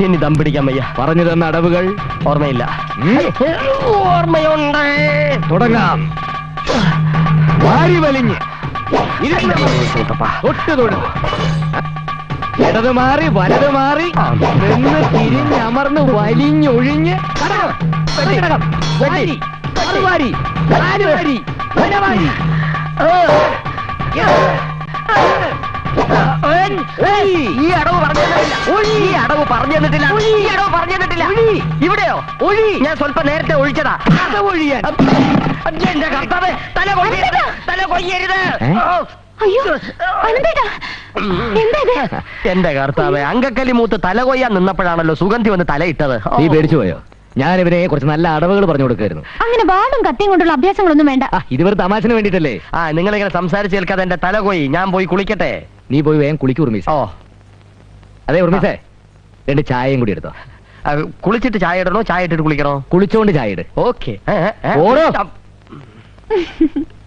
എനിക്കിനി ദം പിടിക്കാൻ വയ്യ പറഞ്ഞു തന്ന അടവുകൾ ഓർമ്മയില്ല ഉം. ഓർമ്മയുണ്ട് തുടങ്ങാം വാരി വലിഞ്ഞ് ഇരുന്ന് സൂട്ടപ്പാ. തൊട്ട് തൊഴു ഇടത് മാറി വലത് മാറി നിന്ന് തിരിഞ്ഞമർന്ന് വലിഞ്ഞൊഴിഞ്ഞ് കടകം, കടകം, വാരി, മറുവാരി, നാലുവാരി, വനവാരി. ഈ അടവ് പറഞ്ഞു തന്നിട്ടില്ല ഈ അടവ് പറഞ്ഞു തന്നിട്ടില്ല ഈ അടവ് പറഞ്ഞു തന്നിട്ടില്ല ഇവിടെയോ ഒഴി ഞാൻ സ്വല്പം നേരത്തെ ഒഴിച്ചതാ അത് ഒഴിയാൻ എന്റെ കർത്താവ് തല കൊയ്യരുത് തല കൊയ്യരുത് ഏ? ഓ. അയ്യോ അനന്തേട്ടാ എന്താ ഇത് എന്റെ കർത്താവ് അങ്കക്കലി മൂത്ത് തല കൊയ്യാൻ നിന്നപ്പോഴാണല്ലോ സുഗന്ധി വന്ന് തലയിട്ടത് ഓ. നീ പേടിച്ചു പോയോ ഞാൻ ഇവനെ കുറച്ച് നല്ല അടവുകൾ പറഞ്ഞു കൊടുക്കായിരുന്നു അങ്ങനെ വാളും കത്തിയും കൊണ്ടുള്ള അഭ്യാസങ്ങളൊന്നും വേണ്ട ആ ഇത് വെറുതെ തമാശന് വേണ്ടിട്ടല്ലേ ആ നിങ്ങളിങ്ങനെ സംസാരിച്ച് കേൾക്കാതെ എന്റെ തല കൊയ്യി ഞാൻ പോയി കുളിക്കട്ടെ നീ പോയി വേഗം കുളിക്കൂ ഉർമീസ് ഓ അതെ ഉർമീസേ രണ്ട് ചായയും കൂടി എടുത്തോ ആ, കുളിച്ചിട്ട് ചായ ഇടണോ ചായ ഇട്ടിട്ട് കുളിക്കണോ കുളിച്ചോണ്ട് ചായ ഇട് ഓക്കെ ഓടോ.